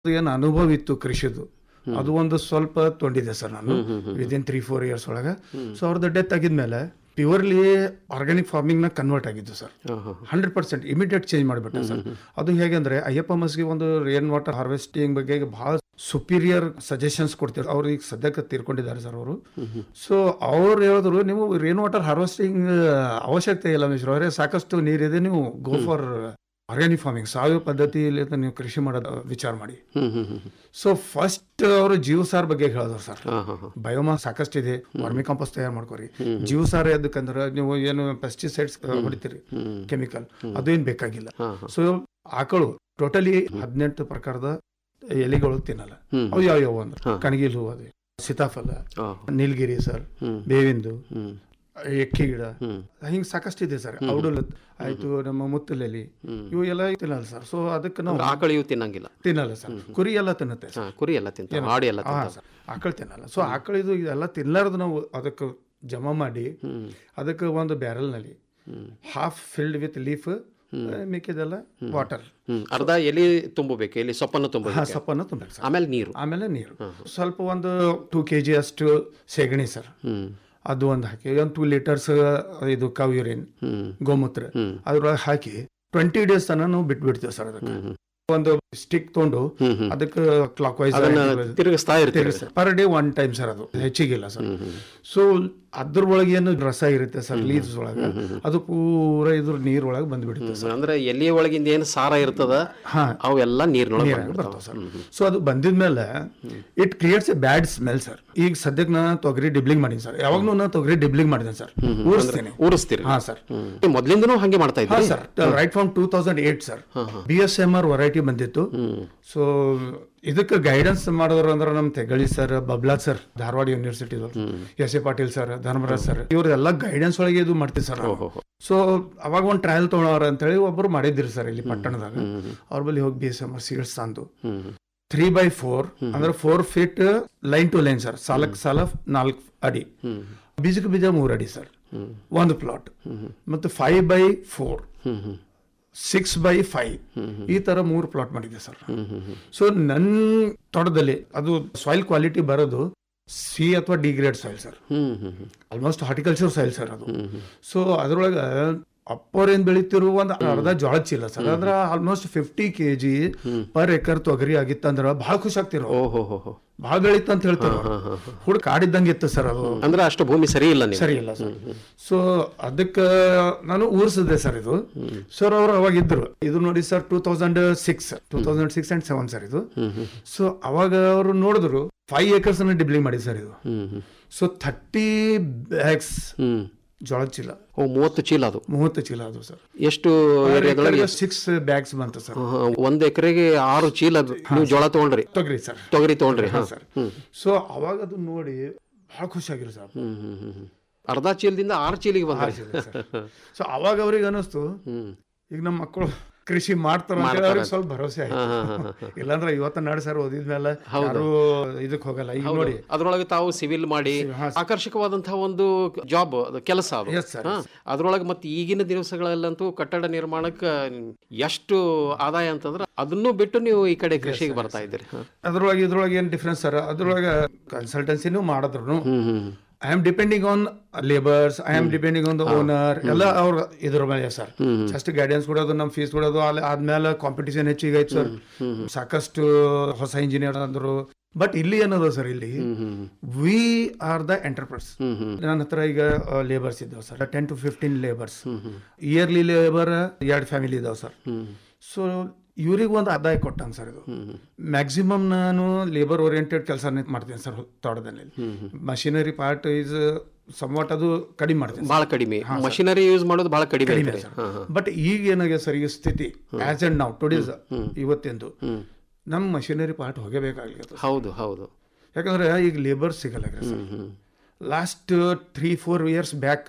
ಏನು ಅನುಭವ ಇತ್ತು ಕೃಷಿದು ಅದು ಒಂದು ಸ್ವಲ್ಪ ತೊಂಡಿದೆ ಸರ್ ನಾನು ವಿದಿನ್ ತ್ರೀ ಫೋರ್ ಇಯರ್ಸ್ ಒಳಗೆ ಸೊ ಅವ್ರದ್ದು ಡೆತ್ ಆಗಿದ್ಮೇಲೆ ಪ್ಯೂರ್ಲಿ ಆರ್ಗ್ಯಾನಿಕ್ ಫಾರ್ಮಿಂಗ್ ನ ಕನ್ವರ್ಟ್ ಆಗಿದ್ದು sir hundred percent immediate change ಮಾಡಿಬಿಟ್ಟೆ ಸರ್ ಅದು ಹೇಗೆಂದ್ರೆ ಅಯ್ಯಪ್ಪ ಮಸ್ಗೆ ಒಂದು ರೇನ್ ವಾಟರ್ ಹಾರ್ವೆಸ್ಟಿಂಗ್ ಬಗ್ಗೆ ಬಹಳ ಸುಪೀರಿಯರ್ ಸಜೆಷನ್ಸ್ ಕೊಡ್ತಾರೆ ಅವ್ರು ಈಗ ಸದ್ಯಕ್ಕೆ ತೀರ್ಕೊಂಡಿದ್ದಾರೆ ಸರ್ ಅವರು ಸೊ ಅವ್ರು ಹೇಳಿದ್ರು ನೀವು ರೇನ್ ವಾಟರ್ ಹಾರ್ವೆಸ್ಟಿಂಗ್ ಅವಶ್ಯಕತೆ ಇಲ್ಲ ಮಿಶ್ರ ಅವರೇ ಸಾಕಷ್ಟು ನೀರಿದೆ ನೀವು ಗೋ ಫಾರ್ ಆರ್ಗ್ಯಾನಿಕ್ ಫಾರ್ಮಿಂಗ್ ಸಾವಯವ ಪದ್ಧತಿಯಲ್ಲಿ ನೀವು ಕೃಷಿ ಮಾಡೋದು ವಿಚಾರ ಮಾಡಿ ಹ್ಮ್ ಹ್ಮ್ ಹ್ಮ್ ಸೊ ಫಸ್ಟ್ ಅವರು ಜೀವ ಸಾರ್ ಬಗ್ಗೆ ಹೇಳಿದ್ರು ಸರ್ ಹಾ ಹಾ ಹಾ ಬಯೋಮಾಸ್ ಸಾಕಷ್ಟಿದೆ ವರ್ಮಿ ಕಾಂಪೋಸ್ಟ್ ತಯಾರು ಮಾಡ್ಕೋರಿ ಜೀವ ಸಾರ ಎದಕ್ಕಂದ್ರೆ ನೀವು ಏನು ಪೆಸ್ಟಿಸೈಡ್ಸ್ ಹೊಡಿತೀರಿ ಕೆಮಿಕಲ್ ಅದು ಏನ್ ಬೇಕಾಗಿಲ್ಲ ಸೊ ಆಕಳು ಟೋಟಲಿ ಹದಿನೆಂಟು ಪ್ರಕಾರದ ಎಲೆಗಳು ತಿನ್ನಲ್ಲ ಹ್ಮ್. ಅವು ಯಾವ ಯಾವ ಅಂದ್ರೆ ಕಣಗಿಲ್ ಹೂವು ಅದೇ ಸೀತಾಫಲ ಆ, ನೀಲಗಿರಿ ಸರ್ ಹ್ಮ್. ಬೇವಿಂದು ಹ್ಮ್ ಎಕ್ಕಿ ಗಿಡ ಹ್ಮ್ ಹಿಂಗ್ ಸಾಕಷ್ಟಿದೆ ಸರ್ ಔಡಲ್ ಆಯ್ತು ನಮ್ಮ ಮುತ್ತಲೆಲಿ ಇವು ಎಲ್ಲ ತಿನ್ನಲ್ಲ ಸರ್ ಸೊ ಅದಕ್ಕೆ ನಾವು ಆಕಳು ಇವು ತಿನ್ನಂಗಿಲ್ಲ ತಿನ್ನಲ್ಲ ಸರ್ ಕುರಿ ಎಲ್ಲ ತಿನ್ನುತ್ತೆ ಸರ್ ಹಾ ಕುರಿ ಎಲ್ಲ ತಿಂತ ಆಡಿ ಎಲ್ಲ ಹಾ ತಿಂತ ಸರ್ ಆಕಳು ತಿನ್ನಲ್ಲ ಸೊ ಆಕಳಿದು ಇದೆಲ್ಲ ತಿನ್ನಲಾರ್ದು ನಾವು ಅದಕ್ಕೆ ಜಮಾ ಮಾಡಿ ಹ್ಮ್ ಅದಕ್ಕೆ ಒಂದು ಬ್ಯಾರಲ್ನಲ್ಲಿ ಹ್ಮ್ ಹಾಫ್ ಫಿಲ್ಡ್ ವಿತ್ ಲೀಫ್ ಮಿಕ್ಕಿದೆಲ್ಲ ವಾಟರ್ ಹ್ಮ್ ಅರ್ಧ ಎಲಿ ತುಂಬಬೇಕು ಎಲಿ ಸೊಪ್ಪನ್ನು ಹಾ ತುಂಬಬೇಕು ಸೊಪ್ಪನ್ನು ತುಂಬಬೇಕು ಸರ್ ಆಮೇಲೆ ನೀರು ಆಮೇಲೆ ನೀರು ಸ್ವಲ್ಪ ಒಂದು ಟೂ ಕೆ ಜಿ ಅಷ್ಟು ಸೆಗಣಿ ಸರ್ ಹ್ಮ್ ಅದು ಒಂದು ಹಾಕಿ ಒಂದು ಟೂ ಲೀಟರ್ಸ್ ಇದು ಕವ್ ಯೂರಿನ್ ಹ್ಮ್ ಗೋಮೂತ್ರ ಹ್ಮ್. ಅದ್ರೊಳಗೆ ಹಾಕಿ ಟ್ವೆಂಟಿ ಡೇಸ್ ತನಕ ನಾವು ಬಿಟ್ಬಿಡ್ತೀವಿ ಸರ್ ಅದಕ್ಕೆ ಹ್ಮ್. ಒಂದು ಸ್ಟಿಕ್ ತೊಗೊಂಡು ಹ್ಮ್ ಹ್ಮ್ ಅದಕ್ಕೆ ಕ್ಲಾಕ್ ವೈಸ್ ಅದನ್ನ ತಿರುಗಿಸ್ತಾ ಇರ್ತೀರಿ per day one time sir ಅದು ಹೆಚ್ಚಿಗಿಲ್ಲ ಸರ್ ಸೊ ಅದ್ರೊಳಗೆ ಏನು ರಸ ಇರುತ್ತೆ ಸರ್ ಲೀವ್ಸ್ ಒಳಗೆ ಅದು ಪೂರ ಇದ್ರ ನೀರೊಳಗೆ ಬಂದ್ಬಿಡುತ್ತೆ ಸರ್ ಅಂದ್ರೆ ಎಲಿ ಒಳಗಿಂದ ಏನು ಸಾರ ಇರ್ತದ ಹಾ ಅವೆಲ್ಲ ನೀರಿನೊಳಗೆ ನೀರಾಗಿ ಬರ್ತಾವ ಸರ್ ಸೊ ಅದು ಬಂದಿದ್ಮೇಲೆ it creates a bad smell sir ಈಗ ಸದ್ಯಕ್ಕೆ ನಾನು ತೊಗರಿ ಡಿಬ್ಲಿಂಗ್ ಮಾಡೀನಿ ಸರ್ ಯಾವಾಗ್ಲೂ ನಾನು ತೊಗರಿ ಡಿಬ್ಲಿಂಗ್ ಮಾಡಿದ್ದೀನಿ ಸರ್ ಊರಿಸ್ತೀನಿ ಊರಿಸ್ತೀರಿ ಹಾ ಸರ್ ನೀವು ಮೊದ್ಲಿಂದನೂ ಹಂಗೆ ಮಾಡ್ತಾ ಹಾ ಇದ್ರಿ sir right from two thousand eight sir B S M R variety ಬಂದಿತ್ತು ಸೊ ಇದಕ್ಕೆ ಗೈಡೆನ್ಸ್ ಮಾಡಿದ್ರು ಅಂದ್ರೆ ನಮ್ಮ ತೆಗಳಿ ಸರ್ ಬಬ್ಲಾ ಸರ್ ಧಾರವಾಡ ಯೂನಿವರ್ಸಿಟಿದವ್ರು S A Patil sir Dharmaraj sir ಇವ್ರದೆಲ್ಲ ಗೈಡೆನ್ಸ್ ಒಳಗೆ ಇದು ಮಾಡ್ತೀವಿ ಸರ್ ಸೊ ಅವಾಗ ಒಂದು ಟ್ರಯಲ್ ತೊಗೊಳೋರ ಅಂತೇಳಿ ಒಬ್ಬರು ಮಾಡಿದ್ರಿ ಸರ್ ಇಲ್ಲಿ ಪಟ್ಟಣದಾಗ ಅವ್ರ ಬಳಿ ಹೋಗಿ B S M R seeds ತಂದು ಹ್ಮ್ ತ್ರೀ ಬೈ ಫೋರ್ ಅಂದ್ರೆ four feet line to line sir ಸಾಲಕ್ ಸಾಲ ನಾಲ್ಕು ಅಡಿ ಹ್ಮ್ ಬೀಜಕ್ಕೆ ಬೀಜ ಮೂರು ಅಡಿ ಸರ್ ಹ್ಮ್ ಒಂದು ಪ್ಲಾಟ್ ಮತ್ತು ಫೈವ್ ಬೈ ಫೋರ್ ಹ್ಮ್ ಹ್ಮ್ ಸಿಕ್ಸ್ ಬೈ ಫೈವ್ ಈ ತರ ಮೂರು ಪ್ಲಾಟ್ ಮಾಡಿದೆ sir hmm hmm hmm so ನನ್ನ ತೋಟದಲ್ಲಿ ಅದು ಸಾಯಿಲ್ ಕ್ವಾಲಿಟಿ ಬರೋದು ಸಿ ಅಥವಾ degrade soil sir hmm hmm hmm almost horticulture soil sir ಅದು ಹ್ಮ್ ಹ್ಮ್ ಸೊ ಅದ್ರೊಳಗೆ ಅಪ್ಪರ್ ಏನ್ ಬೆಳಿತಿರುವ ಒಂದು ಅರ್ಧ ಜೋಳ ಚೀಲ ಸರ್ ಅಂದ್ರೆ almost fifty K G per acre ತೊಗರಿ ಆಗಿತ್ತಂದ್ರ ಬಹಳ ಖುಷಿ ಆಗ್ತಿರೋ ಓಹೋ ಹೋ ಹೋ ಬಹಳ ಬೆಳೀತ ಅಂತ ಹೇಳ್ತಾರ ಹುಡ್ ಕಾಡಿದ್ದಂಗೆ ಇತ್ತು ಸರ್ ಅದು ಅಂದ್ರೆ ಅಷ್ಟು ಭೂಮಿ ಸರಿ ಇಲ್ಲ ನೀವು ಸರಿ ಇಲ್ಲ ಸರ್ ಸೊ ಅದಕ್ಕೆ ನಾನು ಊರ್ಸಿದೆ ಸರ್ ಇದು ಸರ್ ಅವರು ಅವಾಗ ಇದ್ರು ಇದು ನೋಡಿ sir two thousand six two thousand six and seven sir ಇದು ಹ್ಮ್ ಹ್ಮ್ ಸೊ ಅವಾಗ ಅವರು ನೋಡಿದ್ರು ಫೈವ್ ಏಕರ್ಸ್ ಅನ್ನ ಡಿಬ್ಲಿಂಗ್ ಮಾಡಿ ಸರ್ ಇದು hmm hmm so thirty bags hmm ಜೋಳದ ಚೀಲ ಓ ಮೂವತ್ತು ಚೀಲ ಅದು ಮೂವತ್ತು ಚೀಲ ಅದು ಸರ್ ಎಷ್ಟು ಏರಿಯಾದೊಳಗೆ ಸಿಕ್ಸ್ ಬ್ಯಾಗ್ಸ್ ಬಂತು ಸರ್ ಹಾ, ಹಾ. ಒಂದ್ ಎಕರೆಗೆ ಆರು ಚೀಲ ನೀವು ಜೋಳ ತಗೊಂಡ್ರಿ ತೊಗರಿ ಸರ್ ತೊಗರಿ ತಗೊಂಡ್ರಿ ಹಾ ಸರ್ ಹ್ಮ್ ಸೊ ಅವಾಗ ಅದು ನೋಡಿ ಬಹಳ ಖುಷಿ ಆಗಿರು ಸರ್ ಹ್ಮ್ ಹ್ಮ್ ಹ್ಮ್ ಹ್ಮ್. ಅರ್ಧ ಚೀಲದಿಂದ ಆರು ಚೀಲಿಗೆ ಬಂದ್ರಿ ಸೊ ಅವಾಗ ಅವ್ರಿಗೆ ಅನಿಸ್ತು ಹ್ಮ್ ಈಗ ನಮ್ಮ ಮಕ್ಕಳು ಕೃಷಿ ಮಾಡ್ತಾರ ಅಂತ ಹೇಳಿ ಅವ್ರಿಗೆ ಸ್ವಲ್ಪ ಭರವಸೆ ಆಯ್ತು ಹಾ, ಹಾ, ಹಾ, ಹಾ. ಇಲ್ಲಾಂದ್ರೆ ಇವತ್ತ ನಾಡು ಸರ್ ಓದಿದ್ಮೇಲೆ ಯಾರು ಇದಕ್ಕೆ ಹೋಗಲ್ಲ ಈಗ ನೋಡಿ ಅದ್ರೊಳಗೆ ತಾವು ಸಿವಿಲ್ ಮಾಡಿ ಆಕರ್ಷಕವಾದಂತಹ ಒಂದು ಜಾಬ್ ಕೆಲಸ ಅದು Yes, sir. ಹಾ. ಅದ್ರೊಳಗೆ ಮತ್ತೆ ಈಗಿನ ದಿವಸಗಳಲ್ಲಂತೂ ಕಟ್ಟಡ ನಿರ್ಮಾಣಕ್ಕೆ ಎಷ್ಟು ಆದಾಯ ಅಂತಂದ್ರೆ ಅದನ್ನು ಬಿಟ್ಟು ನೀವು ಈ ಕಡೆ ಕೃಷಿಗೆ ಬರ್ತಾ ಇದ್ದೀರಿ ಹಾ. ಅದ್ರೊಳಗೆ ಇದ್ರೊಳಗೆ ಏನ್ ಡಿಫ್ರೆನ್ಸ್ ಸರ್ ಅದ್ರೊಳಗೆ ಕನ್ಸಲ್ಟೆನ್ಸಿನೂ ಮಾಡಿದ್ರು hmm hmm I am depending on labours I am depending on the owner ಎಲ್ಲ ಅವ್ರ ಇದ್ರ ಮೇಲೆ ಸರ್ ಜಸ್ಟ್ ಗೈಡೆನ್ಸ್ ಕೊಡೋದು ನಮ್ಮ ಫೀಸ್ ಕೊಡೋದು ಅಲ್ಲಿ ಆದ್ಮೇಲೆ ಕಾಂಪಿಟಿಷನ್ ಹೆಚ್ಚಿಗೆ ಆಯ್ತು ಸರ್ ಸಾಕಷ್ಟು ಹೊಸ ಇಂಜಿನಿಯರ್ ಅಂದ್ರು ಬಟ್ ಇಲ್ಲಿ ಏನದ ಸರ್ ಇಲ್ಲಿ hmm hmm we are the enterprise hmm hmm ನನ್ನ ಹತ್ರ ಈಗ ಲೇಬರ್ಸ್ ಇದ್ದಾವೆ sir ten to fifteen labours yearly labour ಎರಡು ಫ್ಯಾಮಿಲಿ ಇದಾವೆ ಸರ್ ಹ್ಮ್ ಸೊ ಇವ್ರಿಗೆ ಒಂದು ಆದಾಯ ಕೊಟ್ಟಂಗೆ ಸರ್ ಇದು ಮ್ಯಾಕ್ಸಿಮಮ್ ನಾನು ಲೇಬರ್ ಓರಿಯೆಂಟೆಡ್ ಕೆಲಸ ಮಾಡ್ತೀನಿ ಸರ್ ತೋಟದಲ್ಲಿ ಮಷಿನರಿ ಪಾರ್ಟ್ ಈಸ್ ಸಮ್ವಾಟ್ ಅದು ಕಡಿಮೆ ಮಾಡ್ತೀನಿ ಬಹಳ ಕಡಿಮೆ ಮಷಿನರಿ ಯೂಸ್ ಮಾಡೋದು ಬಹಳ ಕಡಿಮೆ ಕಡಿಮೆ ಐತ್ರಿ. ಸರ್ ಹಾ, ಹಾ. ಬಟ್ ಈಗ ಏನಾಗಿದೆ ಸರ್ ಈ ಸ್ಥಿತಿ ಆಸ್ ಅಂಡ್ ನಾವು ಟುಡೇಸ್ ಇವತ್ತೆಂದು ಹ್ಮ್. ನಮ್ಮ ಮಷಿನರಿ ಪಾರ್ಟ್ ಹೋಗಬೇಕಾಗ್ಲಿಕ್ಕೆ ಹೌದು ಹೌದು ಯಾಕಂದ್ರೆ ಈಗ ಲೇಬರ್ ಸಿಗಲ್ಲ sir hmm last three four years back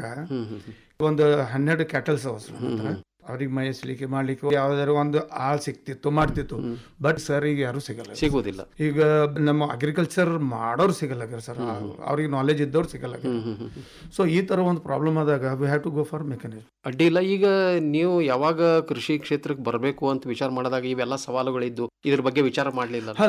ಒಂದು ಹನ್ನೆರಡು ಕ್ಯಾಟಲ್ಸ್ ಅವ ಸರ್ ನನ್ನ ಹತ್ರ. ಅವ್ರಿಗೆ ಮೇಯಿಸ್ಲಿಕ್ಕೆ ಮಾಡ್ಲಿಕ್ಕೆ ಯಾವ್ದಾದ್ರು ಒಂದು ಆಳ್ ಸಿಕ್ತಿತ್ತು ಮಾಡ್ತಿತ್ತು ಬಟ್ ಸರ್ ಈಗ ಯಾರು ಸಿಗಲ್ಲ ಸಿಗುವುದಿಲ್ಲ ಈಗ ನಮ್ಮ ಅಗ್ರಿಕಲ್ಚರ್ ಮಾಡೋರು ಸಿಗಲ್ಲ ಸರ್ ಅವ್ರಿಗೆ ನಾಲೆಜ್ ಇದ್ದವ್ರು ಸಿಗಲ್ಲ ಸೊ ಈ ತರ ಒಂದು ಪ್ರಾಬ್ಲಮ್ ಆದಾಗ we have to go for mechanism ಅಡ್ಡಿ ಇಲ್ಲ ಈಗ ನೀವು ಯಾವಾಗ ಕೃಷಿ ಕ್ಷೇತ್ರಕ್ಕೆ ಬರಬೇಕು ಅಂತ ವಿಚಾರ ಮಾಡಿದಾಗ ಇವೆಲ್ಲ ಸವಾಲುಗಳಿದ್ದು ಇದ್ರ ಬಗ್ಗೆ ವಿಚಾರ ಮಾಡ್ಲಿಲ್ಲ